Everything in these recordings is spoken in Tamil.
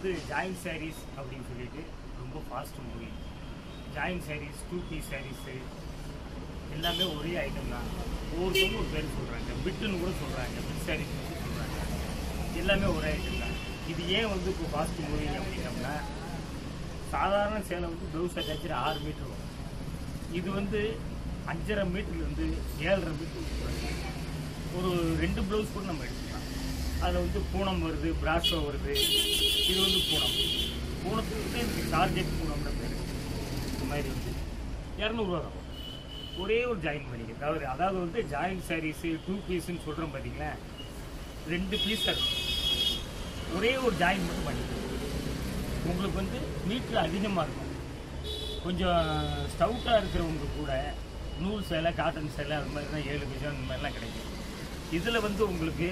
வந்து ஜாயின் சாரீஸ் அப்படின்னு சொல்லிட்டு ரொம்ப fast moving join sarees two piece sarees எல்லாமே ஒரே ஐட்டம் தான் ஒவ்வொருத்தவங்க ஒரு பேர் சொல்கிறாங்க பிட்டுன்னு கூட சொல்கிறாங்க பிட் சாரீஸ் வந்து சொல்கிறாங்க எல்லாமே ஒரே ஐட்டம் தான் இது ஏன் வந்து இப்போ ஃபாஸ்ட் மூவிங் அப்படின்னம்னா சாதாரண சேலை வந்து ப்ளவுஸ் அட்டாச்சு ஆறு மீட்டர் வரும் இது வந்து அஞ்சரை மீட்டர்லேருந்து ஏழரை மீட்டர் வரும். ஒரு ரெண்டு ப்ளவுஸ் கூட நம்ம எடுத்துக்கலாம் அதில் வந்து பூனம் வருது பிராஷோ வருது இது வந்து பூனம் பூனத்துக்கு வந்து எனக்கு டார்கெட் பூனம்னு பேர் இந்த மாதிரி வந்து இரநூறுவா தான் வரும். ஒரே ஒரு ஜாயின் பண்ணிக்க அதாவது அதாவது வந்து ஜாயின் சாரீஸு டூ பீஸ்ன்னு சொல்கிறோம் பார்த்தீங்களா ரெண்டு பீஸ் இருக்கும் ஒரே ஒரு ஜாயின் மட்டும் பண்ணிக்கலாம் உங்களுக்கு வந்து மீட்டர் அதிகமாக இருக்கும் கொஞ்சம் ஸ்டவுட்டாக இருக்கிறவங்க கூட நூல் சேலை காட்டன் சேலை அது மாதிரி தான் ஏழு கஜம் அந்த மாதிரிலாம் கிடைக்கும் இதில் வந்து உங்களுக்கு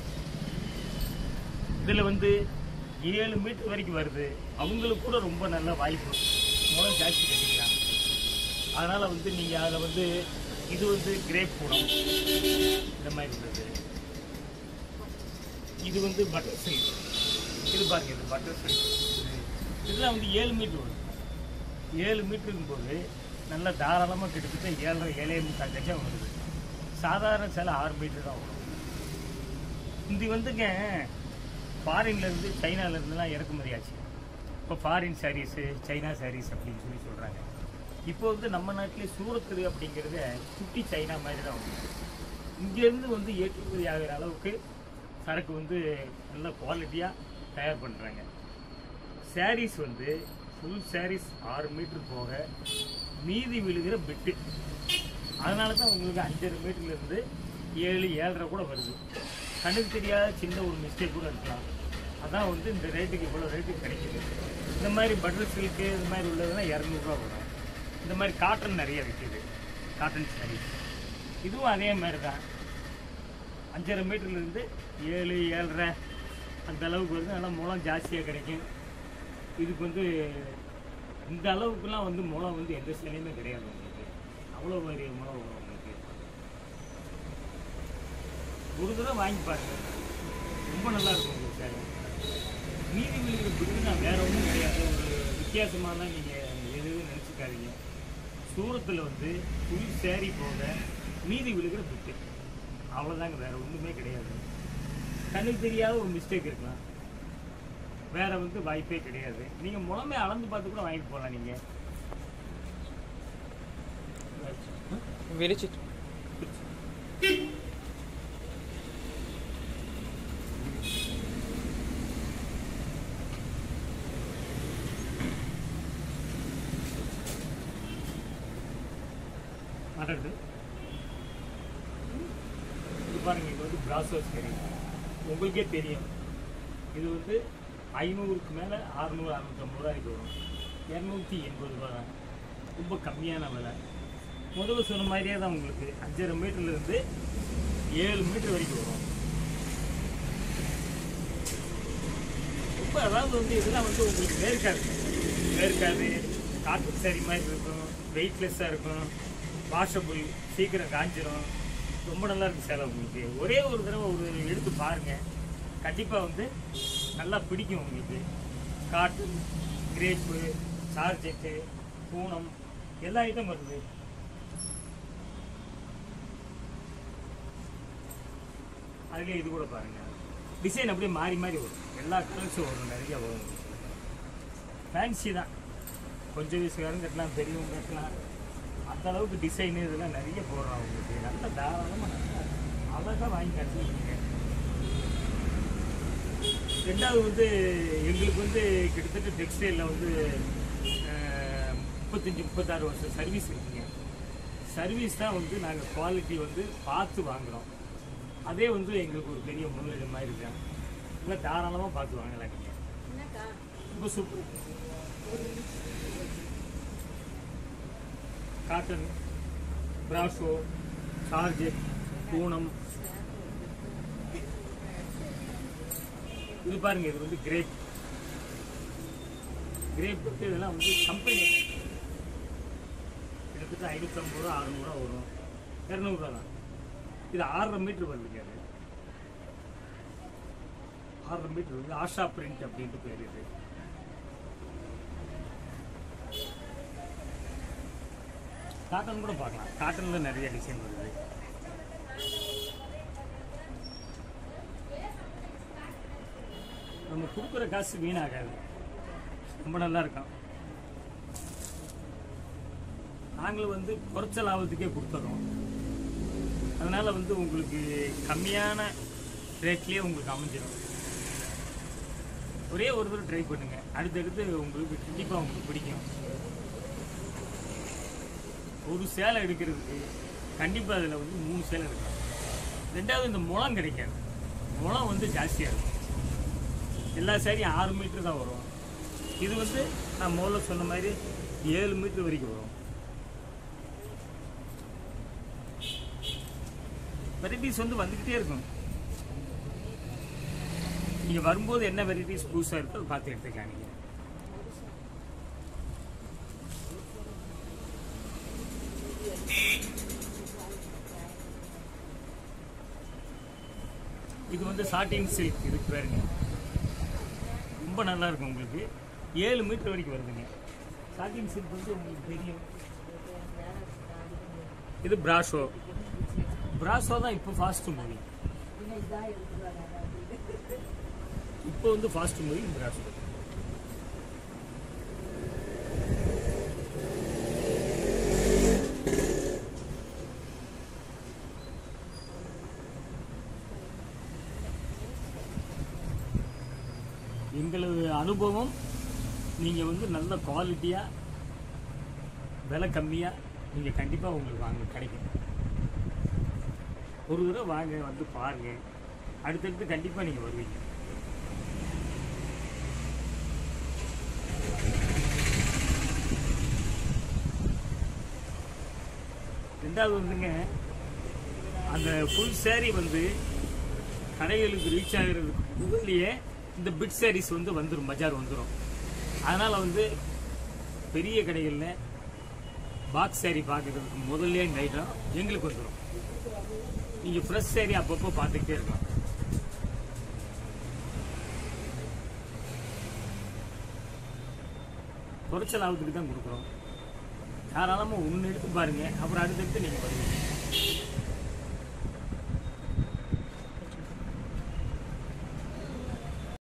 இதில் வந்து ஏழு மீட்டர் வரைக்கும் வருது அவங்களுக்கு கூட ரொம்ப நல்ல வாய்ப்பு மூலம் ஜாஸ்தி கட்டிக்கலாம் அதனால் வந்து நீங்கள் அதில் வந்து இது வந்து கிரேப் கூடம் இந்த மாதிரி உள்ளது இது வந்து பட்டர் சில்க் இது பாருங்க இது பட்டர் சில்க் இதெல்லாம் வந்து ஏழு மீட்டர் வரும் ஏழு மீட்டருக்கும் போது நல்லா தாராளமாக கிட்டத்தட்ட ஏழரை ஏழே முக்கால் கஜம் வருது சாதாரண சேலை ஆறு மீட்டர் தான் வரும் இது வந்துங்க ஃபாரின்ல இருந்து சைனால இருந்துலாம் இறக்குமதி ஆச்சு இப்போ ஃபாரின் சாரீஸு சைனா சாரீஸ் அப்படின்னு சொல்லி சொல்கிறாங்க இப்போ வந்து நம்ம நாட்டிலே சூரத்து அப்படிங்கிறத குட்டி சைனா மாதிரி தான் வந்து இங்கேருந்து வந்து ஏற்றுமதி ஆகிற அளவுக்கு சரக்கு வந்து நல்ல குவாலிட்டியாக தயார் பண்ணுறாங்க சாரீஸ் வந்து ஃபுல் சாரீஸ் ஆறு மீட்டர் போக மீதி விழுகிற பிட்டு அதனால தான் உங்களுக்கு அஞ்சரை மீட்டர்லேருந்து ஏழு ஏழரை கூட வருது கண்ணுக்கு தெரியாத சின்ன ஒரு மிஸ்டேக் கூட இருக்கலாம் அதான் வந்து இந்த ரேட்டுக்கு இவ்வளோ ரேட்டுக்கு கிடைக்குது இந்த மாதிரி பட்டர் சில்க்கு இந்த மாதிரி உள்ளதெல்லாம் இரநூறுவா வரும் இந்த மாதிரி காட்டன் நிறைய விற்கிது காட்டன் சாரீஸ் இதுவும் அதே மாதிரி தான் அஞ்சரை மீட்டர்லேருந்து ஏழு ஏழரை அந்த அளவுக்கு வருது நல்லா முளம் ஜாஸ்தியாக கிடைக்கும் இதுக்கு வந்து இந்த அளவுக்குலாம் வந்து முளம் வந்து எந்த சிலையுமே கிடையாது உங்களுக்கு அவ்வளோ பெரிய முளம் வரும் உங்களுக்கு ஒரு தடவை வாங்கி பாருங்க ரொம்ப நல்லா இருக்கும் உங்களுக்கு சேலை மீதி விழுகிற பிடிக்கு நான் வேற ஒன்றும் கிடையாது ஒரு வித்தியாசமான நீங்கள் எதுவும் நினச்சிக்காதீங்க சூரத்தில் வந்து புல் சேரி போக மீதி விழுகிற பிட்டு அவ்வளோதாங்க வேற ஒன்றுமே கிடையாது கண்ணுக்கு தெரியாத ஒரு மிஸ்டேக் இருக்கலாம் வேற வந்து வாய்ப்பே கிடையாது நீங்க முழமே அளந்து பார்த்து கூட வாங்கிட்டு போகலாம் நீங்க விரிச்சிட்டு மாட்டது இது பாருங்க இது வந்து பிராசோஸ் தெரியும் உங்களுக்கே தெரியும் இது வந்து ஐநூறுக்கு மேலே அறுநூறு அறுநூற்றம்பது ரூபாய்க்கு வரும் இரநூத்தி எண்பது ரூபா தான் ரொம்ப கம்மியான விலை முதல்ல சொன்ன மாதிரியே தான் உங்களுக்கு அஞ்சரை மீட்டர்லேருந்து ஏழு மீட்டர் வரைக்கும் வரும் ரொம்ப அதாவது வந்து இதெல்லாம் வந்து உங்களுக்கு வேர்க்காது வேர்க்காது காட்டன் சாரி மாதிரி இருக்கும் வெயிட்லெஸ்ஸாக இருக்கும் வாஷபிள் சீக்கிரம் காஞ்சிரும் ரொம்ப நல்லா இருக்கு சேலை உங்களுக்கு ஒரே ஒரு தடவை ஒரு எடுத்து பாருங்க கண்டிப்பாக வந்து நல்லா பிடிக்கும் உங்களுக்கு காட்டன் கிரேப்பு சார்ஜெட்டு பூனம் எல்லா ஐட்டம் வருது அதுலேயே இது கூட பாருங்க டிசைன் அப்படியே மாறி மாறி வரும் எல்லா கலர்ஸும் வரும் நிறைய வரும் ஃபேன்சி தான் கொஞ்சம் வயசுக்காரங்க கட்டலாம் பெரியவங்க கட்டலாம் அந்த அளவுக்கு டிசைன் இதெல்லாம் நிறைய போடுறோம் அவங்களுக்கு நல்ல தாராளமாக நல்லா அழகாக வாங்கி கட்டுவீங்க ரெண்டாவது வந்து எங்களுக்கு வந்து கிட்டத்தட்ட டெக்ஸ்டைலில் வந்து அஹ், முப்பத்தஞ்சு முப்பத்தாறு வருஷம் சர்வீஸ் இருக்குங்க சர்வீஸ் தான் வந்து நாங்கள் குவாலிட்டி வந்து பார்த்து வாங்குகிறோம் அதே வந்து எங்களுக்கு ஒரு பெரிய முன்னுரிமை மாதிரி இருக்காங்க இல்லை தாராளமாக பார்த்து வாங்கலாம் நீங்கள் ரொம்ப சூப்பர் காட்டன் பிராஷோ சார்ஜெட் பூனம் இது பாருங்க இது வந்து கிரேப் கிரேப் வந்து இதெல்லாம் வந்து கம்பெனி கிட்டத்தட்ட ஐநூற்றம்பது ரூபா அறுநூறுவா வரும் இரநூறுவா தான் இது ஆறரை மீட்டர் வருதுங்க அது ஆறரை மீட்டர் வந்து ஆஷா பிரிண்ட் அப்படின்ட்டு பேர் இது காட்டன் கூட பார்க்கலாம் காட்டன்ல நிறைய டிசைன் வருது நம்ம கொடுக்குற காசு வீணாகாது ரொம்ப நல்லா இருக்கும் நாங்களும் வந்து குறைச்ச லாபத்துக்கே கொடுத்துறோம் அதனால வந்து உங்களுக்கு கம்மியான ரேட்லேயே உங்களுக்கு அமைஞ்சிடும் ஒரே ஒரு தடவை ட்ரை பண்ணுங்க அடுத்தடுத்து உங்களுக்கு கண்டிப்பாக உங்களுக்கு பிடிக்கும் ஒரு சேலை எடுக்கிறதுக்கு கண்டிப்பாக அதில் வந்து மூணு சேலை எடுக்கலாம் ரெண்டாவது இந்த முளம் கிடைக்காது முளம் வந்து ஜாஸ்தியாக இருக்கும் எல்லா சேரியும் ஆறு மீட்டர் தான் வரும் இது வந்து நான் முதல்ல சொன்ன மாதிரி ஏழு மீட்டர் வரைக்கும் வரும் வெரைட்டிஸ் வந்து வந்துக்கிட்டே இருக்கும் நீங்கள் வரும்போது என்ன வெரைட்டிஸ் புதுசாக இருக்கோ அதை பார்த்து எடுத்துக்கலாம் நீங்கள் இது வந்து சாட்டின் சில்க் இதுக்கு பாருங்க ரொம்ப நல்லா இருக்கும் உங்களுக்கு ஏழு மீட்டர் வரைக்கும் வருதுங்க சாட்டின் சில்க் வந்து உங்களுக்கு தெரியும் இது பிராஷோ பிராஷோ தான் இப்போ ஃபாஸ்ட் மூவி இப்போ வந்து ஃபாஸ்ட் மூவி பிராஷோ எங்களது அனுபவம் நீங்கள் வந்து நல்ல குவாலிட்டியாக விலை கம்மியாக நீங்கள் கண்டிப்பாக உங்களுக்கு வாங்க கிடைக்கும் ஒரு தடவை வாங்க வந்து பாருங்க அடுத்தடுத்து கண்டிப்பாக நீங்கள் வருவீங்க ரெண்டாவது வந்துங்க அந்த ஃபுல் saree வந்து கடைகளுக்கு ரீச் ஆகிறதுக்கு முதல்லயே இந்த பிட் sarees வந்து வந்துடும் பஜார் வந்துடும் அதனால் வந்து பெரிய கடைகளில் பாக்ஸ் saree பார்க்குறதுக்கு முதல்ல நைட்டும் எங்களுக்கு வந்துடும் நீங்கள் ஃப்ரெஷ் saree அப்பப்போ பார்த்துக்கிட்டே இருக்கலாம் குறைச்ச லாபத்துக்கு தான் கொடுக்குறோம் தாராளமாக ஒன்று எடுத்து பாருங்கள் அப்புறம் அடுத்தடுத்து நீங்கள் வருவீங்க